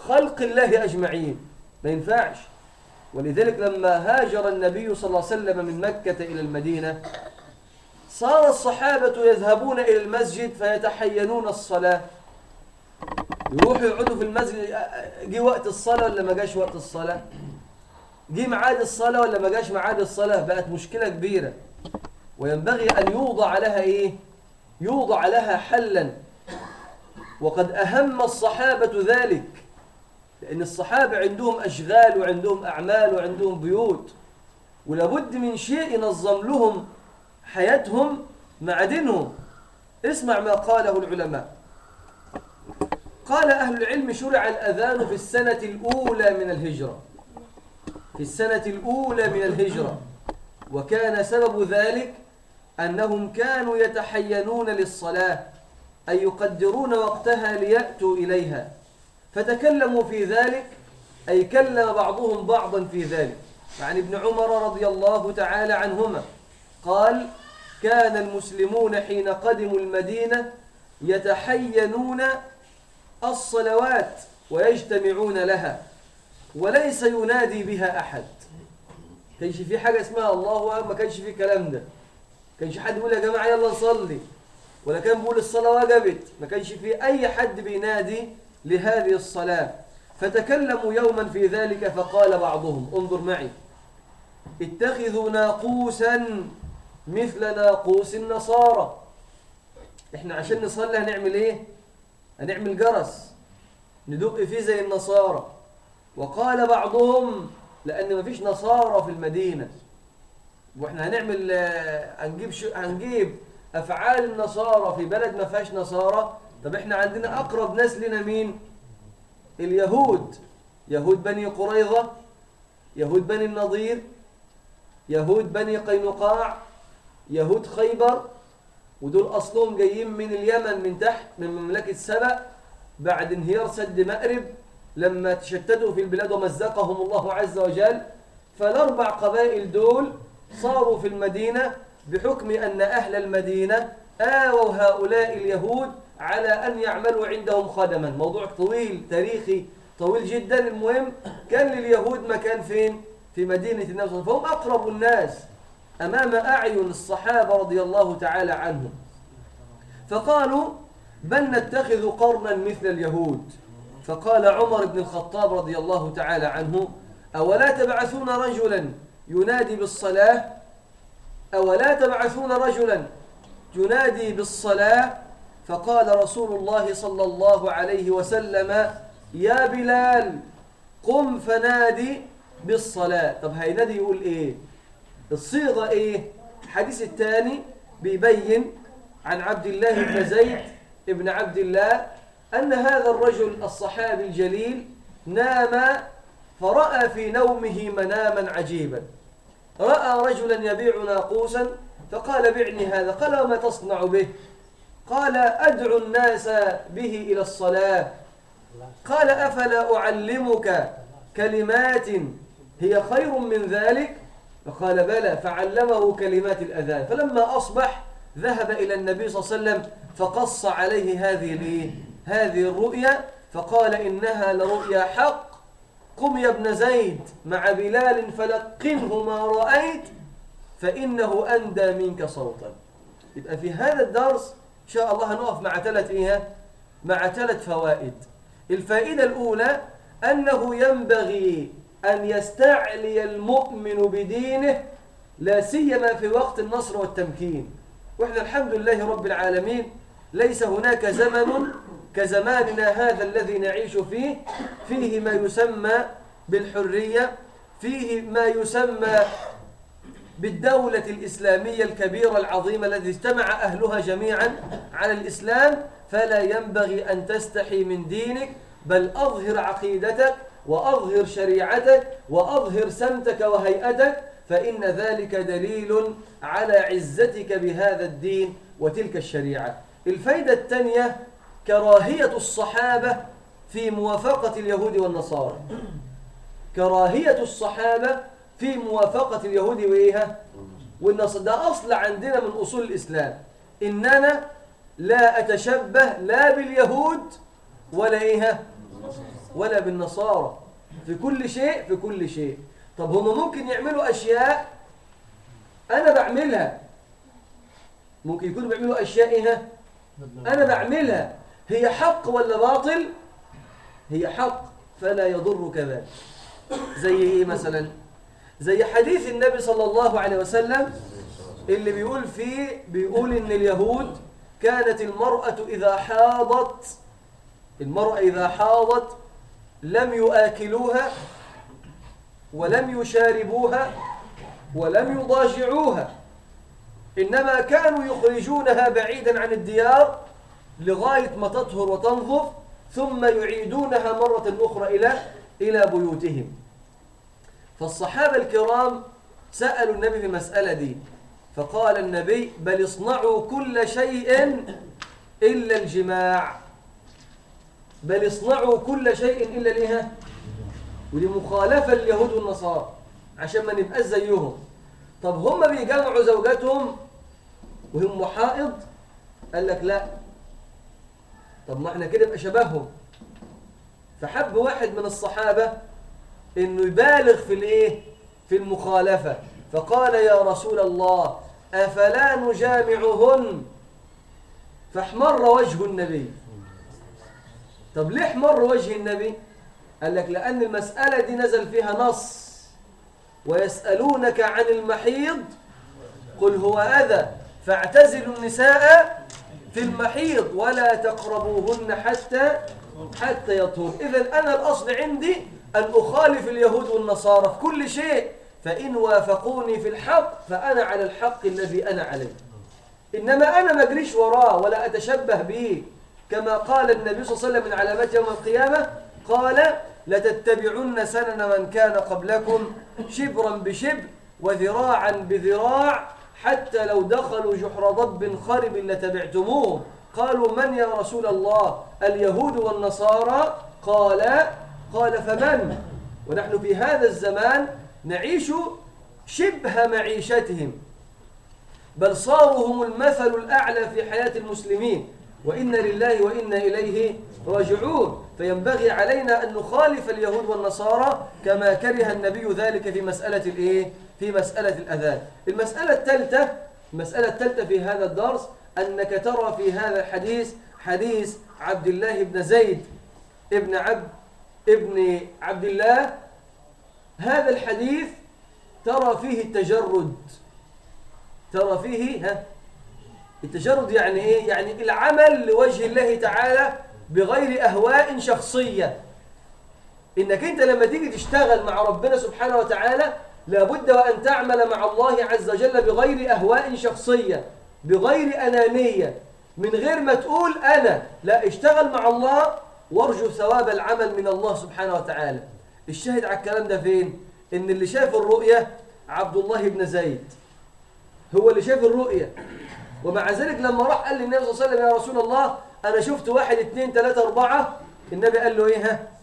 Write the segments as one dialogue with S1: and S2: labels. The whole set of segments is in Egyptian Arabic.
S1: خلق الله أجمعين ما ينفعش ولذلك لما هاجر النبي صلى الله عليه وسلم من مكة إلى المدينة صار الصحابة يذهبون إلى المسجد فيتحينون الصلاة يروحوا يقعدوا في المسجد جه وقت الصلاة ولا ما جاش وقت الصلاة جه ميعاد الصلاة ولا ما جاش ميعاد الصلاة بقت مشكلة كبيرة وينبغي أن يوضع لها إيه يوضع لها حلا وقد أهم الصحابة ذلك لأن الصحابة عندهم أشغال وعندهم أعمال وعندهم بيوت ولابد من شيء ينظم لهم حياتهم مع دينهم اسمع ما قاله العلماء قال أهل العلم شرع الأذان في السنة الأولى من الهجرة في السنة الأولى من الهجرة وكان سبب ذلك أنهم كانوا يتحينون للصلاة أي يقدرون وقتها ليأتوا إليها فتكلموا في ذلك أي كلم بعضهم بعضا في ذلك عن ابن عمر رضي الله تعالى عنهما قال كان المسلمون حين قدموا المدينة يتحينون الصلوات ويجتمعون لها وليس ينادي بها أحد كانش في حاجة اسمها الله أكبر ما كانش في كلام ده كانش حد يقول يا جماعة يلا نصلي ولا كان بيقول الصلاة وجبت ما كانش في أي حد بينادي لهذه الصلاة فتكلموا يوما في ذلك فقال بعضهم انظر معي اتخذوا ناقوسا مثل ناقوس النصارى احنا عشان نصلي هنعمل ايه هنعمل جرس ندق فيه زي النصارى وقال بعضهم لان مفيش نصارى في المدينه واحنا هنعمل آه، هنجيب شو هنجيب افعال النصارى في بلد ما فيهاش نصارى طب احنا عندنا اقرب ناس لنا مين اليهود يهود بني قريظه يهود بني النضير يهود بني قينقاع يهود خيبر ودول اصلهم جايين من اليمن من تحت من مملكه سبأ بعد انهيار سد مأرب لما تشتتوا في البلاد ومزقهم الله عز وجل فالاربع قبائل دول صاروا في المدينه بحكم ان اهل المدينه آووا هؤلاء اليهود على أن يعملوا عندهم خدما موضوع طويل تاريخي طويل جدا المهم كان لليهود مكان فين في مدينة النبي صلى الله عليه وسلم فهم أقرب الناس أمام أعين الصحابة رضي الله تعالى عنهم فقالوا بل نتخذ قرنا مثل اليهود فقال عمر بن الخطاب رضي الله تعالى عنه أولا تبعثون رجلا ينادي بالصلاة أولا تبعثون رجلا ينادي بالصلاة فقال رسول الله صلى الله عليه وسلم يا بلال قم فنادي بالصلاة طب هينادي يقول ايه الصيغة ايه الحديث الثاني بيبين عن عبد الله بن زيد ابن عبد الله أن هذا الرجل الصحابي الجليل نام فرأى في نومه مناما عجيبا رأى رجلا يبيع ناقوسا فقال بعني هذا قال وما تصنع به قال أدعو الناس به إلى الصلاة قال أفلا أعلمك كلمات هي خير من ذلك فقال بلى فعلمه كلمات الأذان فلما أصبح ذهب إلى النبي صلى الله عليه وسلم فقص عليه هذه الإيه؟ هذه الرؤيا فقال إنها لرؤيا حق قم يا ابن زيد مع بلال فلقنه ما رأيت فإنه أندى منك صوتا يبقى في هذا الدرس إن شاء الله هنقف مع ثلاث إيه مع ثلاث فوائد الفائدة الأولى أنه ينبغي أن يستعلي المؤمن بدينه لا سيما في وقت النصر والتمكين وإحنا الحمد لله رب العالمين ليس هناك زمن كزماننا هذا الذي نعيش فيه فيه ما يسمى بالحرية فيه ما يسمى بالدولة الإسلامية الكبيرة العظيمة التي اجتمع أهلها جميعا على الإسلام فلا ينبغي أن تستحي من دينك بل أظهر عقيدتك وأظهر شريعتك وأظهر سمتك وهيئتك فإن ذلك دليل على عزتك بهذا الدين وتلك الشريعة الفايدة الثانية كراهية الصحابة في موافقة اليهود والنصارى كراهية الصحابة في موافقة اليهود وإيها والنصارى ده أصل عندنا من أصول الإسلام إننا لا أتشبه لا باليهود ولا إيها ولا بالنصارى في كل شيء في كل شيء طب هم ممكن يعملوا أشياء أنا بعملها ممكن يكونوا بيعملوا أشياء إيه أنا بعملها هي حق ولا باطل هي حق فلا يضرك ذلك زي إيه مثلا زي حديث النبي صلى الله عليه وسلم اللي بيقول فيه بيقول إن اليهود كانت المرأة إذا حاضت المرأة إذا حاضت لم يآكلوها ولم يشاربوها ولم يضاجعوها إنما كانوا يخرجونها بعيدا عن الديار لغاية ما تطهر وتنظف ثم يعيدونها مرة أخرى إلى إلى بيوتهم فالصحابة الكرام سألوا النبي في المسألة دي فقال النبي بل اصنعوا كل شيء إلا الجماع بل اصنعوا كل شيء إلا لها ودي مخالفة اليهود والنصارى عشان ما نبقى زيهم طب هم بيجمعوا زوجاتهم وهم محائض قال لك لا طب ما احنا كده يبقى شبههم فحب واحد من الصحابة انه يبالغ في الايه في المخالفة فقال يا رسول الله أفلا نجامعهن فاحمر وجه النبي طب ليه احمر وجه النبي قال لك لأن المسألة دي نزل فيها نص ويسألونك عن المحيض قل هو أذى فاعتزلوا النساء في المحيض ولا تقربوهن حتى حتى يطهر إذا أنا الأصل عندي أن أخالف اليهود والنصارى في كل شيء فإن وافقوني في الحق فأنا على الحق الذي أنا عليه إنما أنا ما أجريش وراه ولا أتشبه به كما قال النبي صلى الله عليه وسلم من علامات يوم القيامة قال لتتبعن سنن من كان قبلكم شبرا بشبر وذراعا بذراع حتى لو دخلوا جحر ضب خرب لتبعتموه قالوا من يا رسول الله اليهود والنصارى قال قال فمن ونحن في هذا الزمان نعيش شبه معيشتهم بل صاروا هم المثل الأعلى في حياة المسلمين وإنا لله وإنا إليه راجعون فينبغي علينا أن نخالف اليهود والنصارى كما كره النبي ذلك في مسألة الإيه؟ في مسألة الأذان المسألة الثالثة المسألة الثالثة في هذا الدرس أنك ترى في هذا الحديث حديث عبد الله بن زيد ابن عبد ابن عبد الله هذا الحديث ترى فيه التجرد ترى فيه ها التجرد يعني ايه يعني العمل لوجه الله تعالى بغير اهواء شخصيه انك انت لما تيجي تشتغل مع ربنا سبحانه وتعالى لابد وان تعمل مع الله عز وجل بغير اهواء شخصيه بغير انانيه من غير ما تقول انا لا اشتغل مع الله وارجو ثواب العمل من الله سبحانه وتعالى الشاهد على الكلام ده فين ان اللي شاف الرؤيه عبد الله بن زيد هو اللي شاف الرؤيه ومع ذلك لما راح قال للنبي صلى الله عليه وسلم يا رسول الله انا شفت واحد اثنين ثلاثة اربعة النبي قال له ايه ها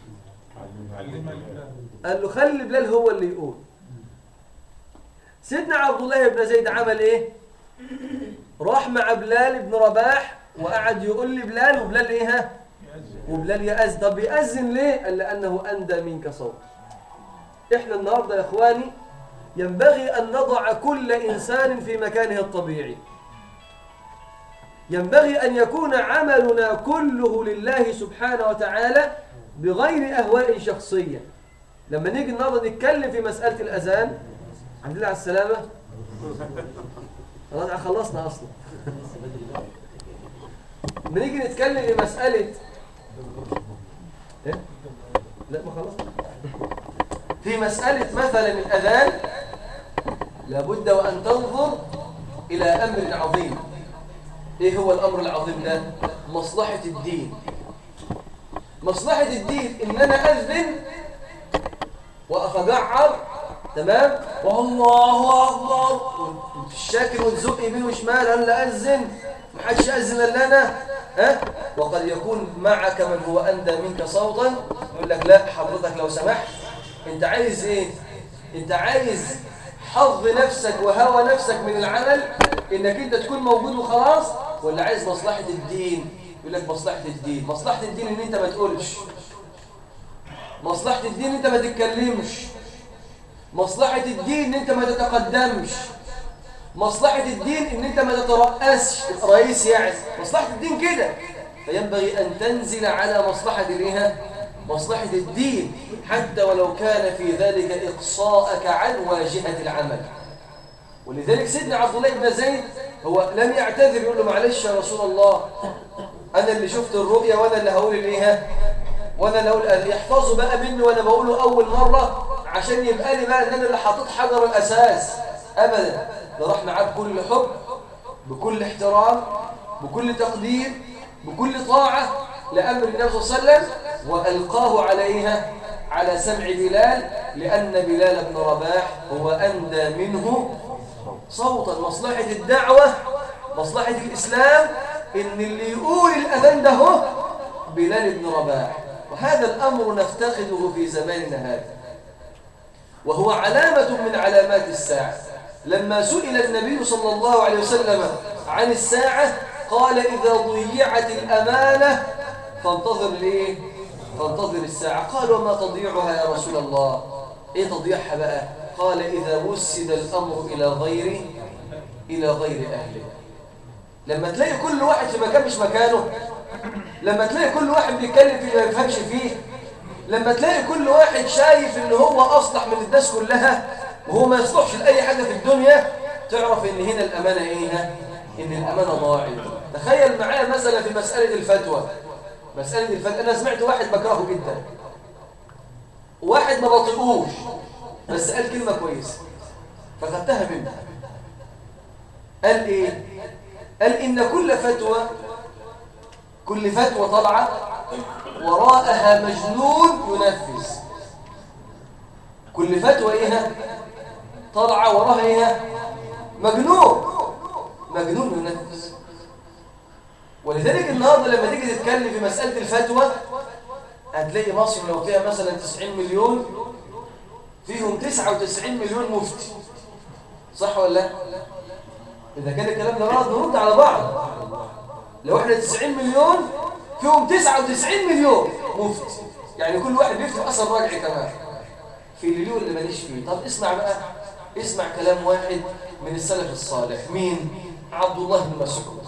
S1: قال له خلي بلال هو اللي يقول سيدنا عبد الله بن زيد عمل ايه راح مع بلال بن رباح وقعد يقول لي بلال وبلال ايه ها وبلال يأذن طب يأذن ليه قال لأنه أندى منك صوت احنا النهاردة يا اخواني ينبغي أن نضع كل إنسان في مكانه الطبيعي ينبغي أن يكون عملنا كله لله سبحانه وتعالى بغير أهواء شخصية لما نيجي النهارده نتكلم في مسألة الأذان الحمد لله على السلامة خلاص خلصنا أصلا لما نيجي نتكلم في مسألة إيه؟ لا ما خلصنا في مسألة مثلا الأذان لابد وأن تنظر إلى أمر عظيم إيه هو الأمر العظيم ده؟ مصلحة الدين مصلحة الدين إن أنا أذن وأفجعر تمام والله أكبر الشاكر ونزق يمين وشمال هلا أذن محدش أذن إلا أنا ها وقد يكون معك من هو أندى منك صوتا يقول لك لا حضرتك لو سمحت أنت عايز إيه؟ أنت عايز حظ نفسك وهوى نفسك من العمل انك انت تكون موجود وخلاص ولا عايز مصلحة الدين يقول لك مصلحة الدين مصلحة الدين ان انت ما تقولش مصلحة الدين انت ما تتكلمش مصلحة الدين ان انت ما تتقدمش مصلحة الدين ان انت ما تترأسش رئيس يعني مصلحة الدين كده فينبغي ان تنزل على مصلحة الايه مصلحة الدين حتى ولو كان في ذلك إقصاءك عن واجهة العمل ولذلك سيدنا عبد الله بن زيد هو لم يعتذر يقول له معلش يا رسول الله أنا اللي شفت الرؤيا وأنا اللي هقول إليها وأنا اللي هقول يحفظوا بقى مني وأنا بقوله أول مرة عشان يبقى لي بقى إن أنا اللي حاطط حجر الأساس أبدا ده راح معاه بكل حب بكل احترام بكل تقدير بكل طاعة لأمر النبي صلى الله عليه وسلم وألقاه عليها على سمع بلال لأن بلال بن رباح هو أندى منه صوتا مصلحة الدعوة مصلحة الإسلام إن اللي يقول الأذان ده هو بلال بن رباح وهذا الأمر نفتقده في زماننا هذا وهو علامة من علامات الساعة لما سئل النبي صلى الله عليه وسلم عن الساعة قال إذا ضيعت الأمانة فانتظر ليه فانتظر الساعة قال وما تضيعها يا رسول الله ايه تضيعها بقى قال إذا وسد الأمر إلى غير إلى غير أهله لما تلاقي كل واحد في مكان مش مكانه لما تلاقي كل واحد بيتكلم فيه ما يفهمش فيه لما تلاقي كل واحد شايف ان هو أصلح من الناس كلها وهو ما يصلحش لأي حاجة في الدنيا تعرف ان هنا الأمانة ايه ان الأمانة ضاعت تخيل معايا مثلا في مسألة الفتوى مسألة الفتوى أنا سمعت واحد بكرهه جدا واحد ما بطيقوش بس قال كلمة كويسة فخدتها منه قال إيه؟ قال إن كل فتوى كل فتوى طلعت وراءها مجنون ينفذ كل فتوى إيه طلع وراها إيه مجنون مجنون ينفذ ولذلك النهارده لما تيجي تتكلم في مسألة الفتوى هتلاقي مصر لو فيها مثلا 90 مليون فيهم 99 مليون مفتي صح ولا لا؟ إذا كان الكلام ده غلط نرد على بعض لو احنا 90 مليون فيهم 99 مليون مفتي يعني كل واحد بيفتي أثر راجعي كمان في اللي له اللي ماليش فيه طب اسمع بقى اسمع كلام واحد من السلف الصالح مين؟ عبد الله بن مسعود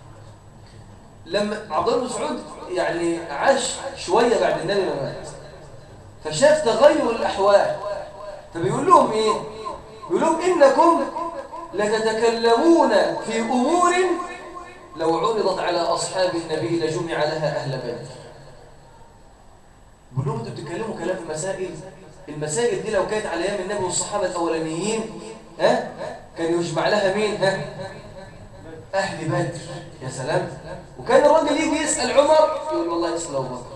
S1: لما عبد الله بن مسعود يعني عاش شوية بعد النبي ما مات فشاف تغير الأحوال فبيقول لهم إيه؟ بيقول لهم إنكم لتتكلمون في أمور لو عرضت على أصحاب النبي لجمع لها أهل بدر بيقول لهم أنتوا بتتكلموا كلام في مسائل المسائل دي لو كانت على أيام النبي والصحابة الأولانيين ها كان يجمع لها مين ها أهل بدر يا سلام وكان الراجل يجي يسأل عمر يقول والله يسأل أبو بكر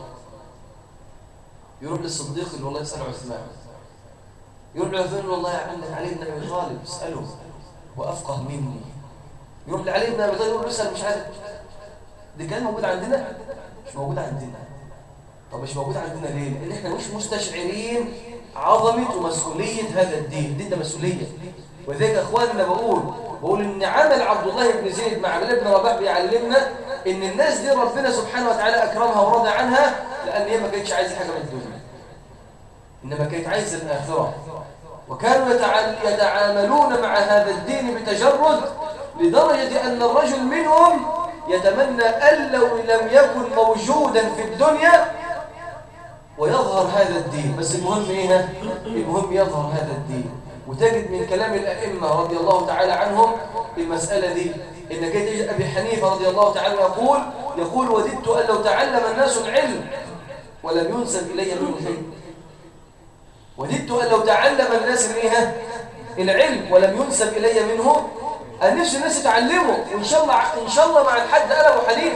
S1: يروح للصديق يقول والله يسأل عثمان يروح لعثمان والله عندك علي بن أبي طالب اسأله وأفقه مني يروح لعلي بن أبي طالب يقول اسأل مش عارف دي كان موجود عندنا مش موجود عندنا طب مش موجود عندنا ليه؟ لأن احنا مش مستشعرين عظمة ومسؤولية هذا الدين الدين ده مسؤولية وذلك أخواننا بقول بقول إن عمل عبد الله بن زيد مع بلال بن رباح بيعلمنا إن الناس دي ربنا سبحانه وتعالى أكرمها ورضى عنها لأن هي ما كانتش عايزة حاجة من الدنيا إنما كانت عايزة الآخرة وكانوا يتعاملون مع هذا الدين بتجرد لدرجة أن الرجل منهم يتمنى أن لو لم يكن موجودا في الدنيا ويظهر هذا الدين بس المهم إيه المهم يظهر هذا الدين وتجد من كلام الأئمة رضي الله تعالى عنهم المسألة دي إن كده أبي حنيفة رضي الله تعالى يقول يقول وددت أن لو تعلم الناس العلم ولم ينسب إلي منه شيء وددت أن لو تعلم الناس منها العلم ولم ينسب إلي منه أن نفس الناس يتعلموا وإن شاء الله إن شاء الله مع الحد أنا أبو حنيفة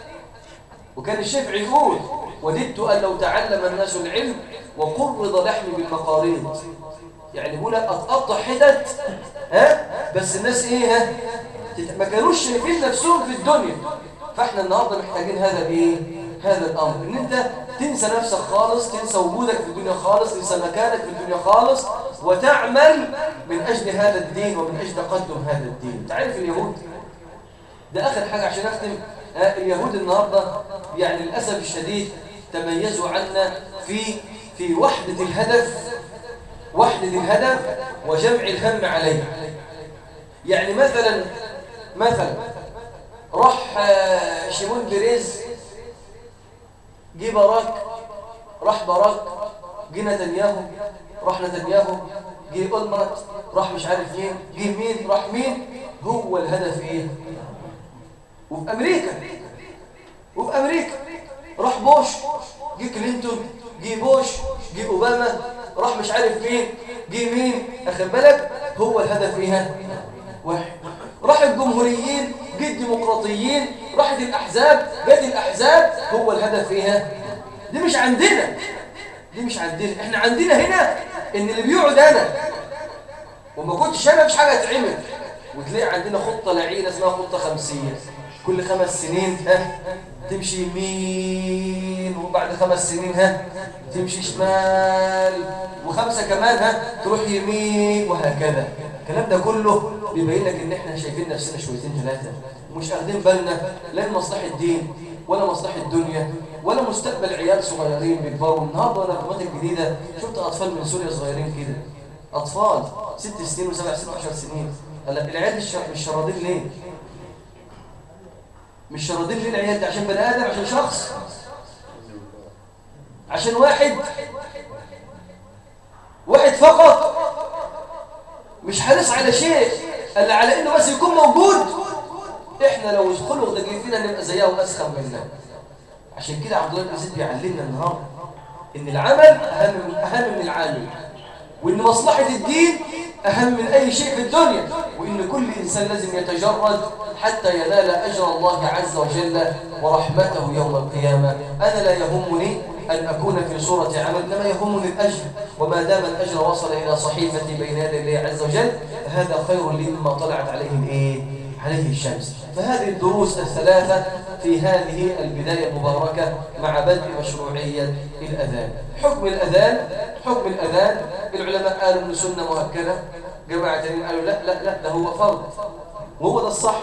S1: وكان الشافعي يقول وددت أن لو تعلم الناس العلم وقرض لحمي بالمقاريض يعني بقول اتقطع حتت ها بس الناس ايه ها ما كانوش شايفين نفسهم في الدنيا فاحنا النهارده محتاجين هذا ايه هذا الامر ان انت تنسى نفسك خالص تنسى وجودك في الدنيا خالص تنسى مكانك في الدنيا خالص وتعمل من اجل هذا الدين ومن اجل تقدم هذا الدين تعرف اليهود ده اخر حاجه عشان اختم اليهود النهارده يعني للاسف الشديد تميزوا عنا في في وحدة الهدف وحدة الهدف وجمع الهم عليه يعني مثلا مثلا راح آه، شيمون بيريز جه باراك راح باراك جه نتنياهو راح نتنياهو جه اولمرت راح مش عارف مين جه مين راح مين هو الهدف ايه وفي امريكا وفي امريكا راح بوش جه كلينتون جه بوش جه اوباما راح مش عارف مين جه مين اخد بالك هو الهدف ايه واحد راح الجمهوريين جه الديمقراطيين راحت الاحزاب جت الاحزاب هو الهدف ايه دي مش عندنا دي مش عندنا احنا عندنا هنا ان اللي بيقعد انا وما كنتش انا مفيش حاجه تتعمل وتلاقي عندنا خطه لعينه اسمها خطه خمسيه كل خمس سنين ها تمشي يمين وبعد خمس سنين ها تمشي شمال وخمسه كمان ها تروح يمين وهكذا الكلام ده كله بيبين لك ان احنا شايفين نفسنا شويتين ثلاثه ومش واخدين بالنا لا مصلحه الدين ولا مصلحه الدنيا ولا مستقبل عيال صغيرين بيكبروا النهارده انا الحكومات الجديده شفت اطفال من سوريا صغيرين كده اطفال ست سنين وسبع سنين وعشر سنين هلا العيال مش مش شرادين ليه مش شرادين ليه العيال ده عشان بني ادم عشان شخص عشان واحد واحد فقط مش حريص على شيء الا على انه بس يكون موجود احنا لو الخلق ده جه فينا نبقى زيها واسخن منها عشان كده عبد الله بن زيد بيعلمنا النهارده ان العمل اهم اهم من العامل وان مصلحه الدين اهم من اي شيء في الدنيا وان كل انسان لازم يتجرد حتى ينال اجر الله عز وجل ورحمته يوم القيامه انا لا يهمني أن أكون في صورة عمل إنما يهمني الأجر وما دام الأجر وصل إلى صحيفتي بين يدي الله عز وجل هذا خير لي مما طلعت عليه الإيه؟ عليه الشمس فهذه الدروس الثلاثة في هذه البداية المباركة مع بدء مشروعية الأذان حكم الأذان حكم الأذان العلماء قالوا أنه سنة مؤكدة جماعة تانيين قالوا لا لا لا ده هو فرض وهو ده الصح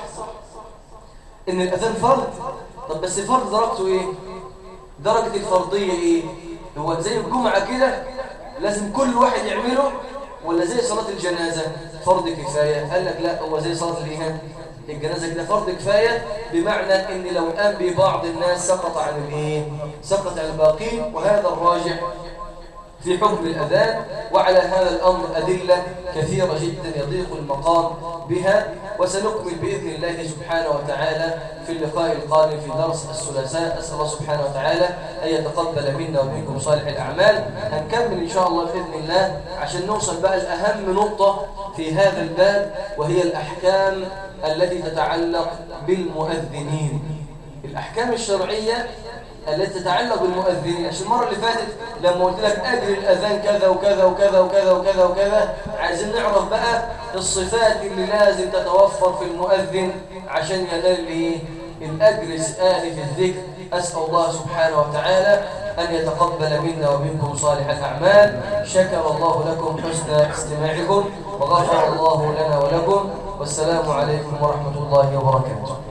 S1: إن الأذان فرض طب بس فرض درجته إيه؟ درجة الفرضية إيه؟ هو زي الجمعة كده لازم كل واحد يعمله ولا زي صلاة الجنازة فرض كفاية قال لك لا هو زي صلاة الإيمان الجنازة كده فرض كفاية بمعنى ان لو قام ببعض الناس سقط عن الايه سقط عن الباقين وهذا الراجع في حكم الأذان وعلى هذا الأمر أدلة كثيرة جدا يضيق المقام بها وسنكمل بإذن الله سبحانه وتعالى في اللقاء القادم في درس الثلاثاء أسأل الله سبحانه وتعالى أن يتقبل منا ومنكم صالح الأعمال هنكمل إن شاء الله بإذن الله عشان نوصل بقى لأهم نقطة في هذا الباب وهي الأحكام التي تتعلق بالمؤذنين الأحكام الشرعية التي تتعلق بالمؤذنين عشان المرة اللي فاتت لما قلت لك أجر الأذان كذا وكذا وكذا وكذا وكذا وكذا عايزين نعرف بقى الصفات اللي لازم تتوفر في المؤذن عشان ينال لي الأجر سآلي في الذكر أسأل الله سبحانه وتعالى أن يتقبل منا ومنكم صالح الأعمال شكر الله لكم حسن استماعكم وغفر الله لنا ولكم والسلام عليكم ورحمة الله وبركاته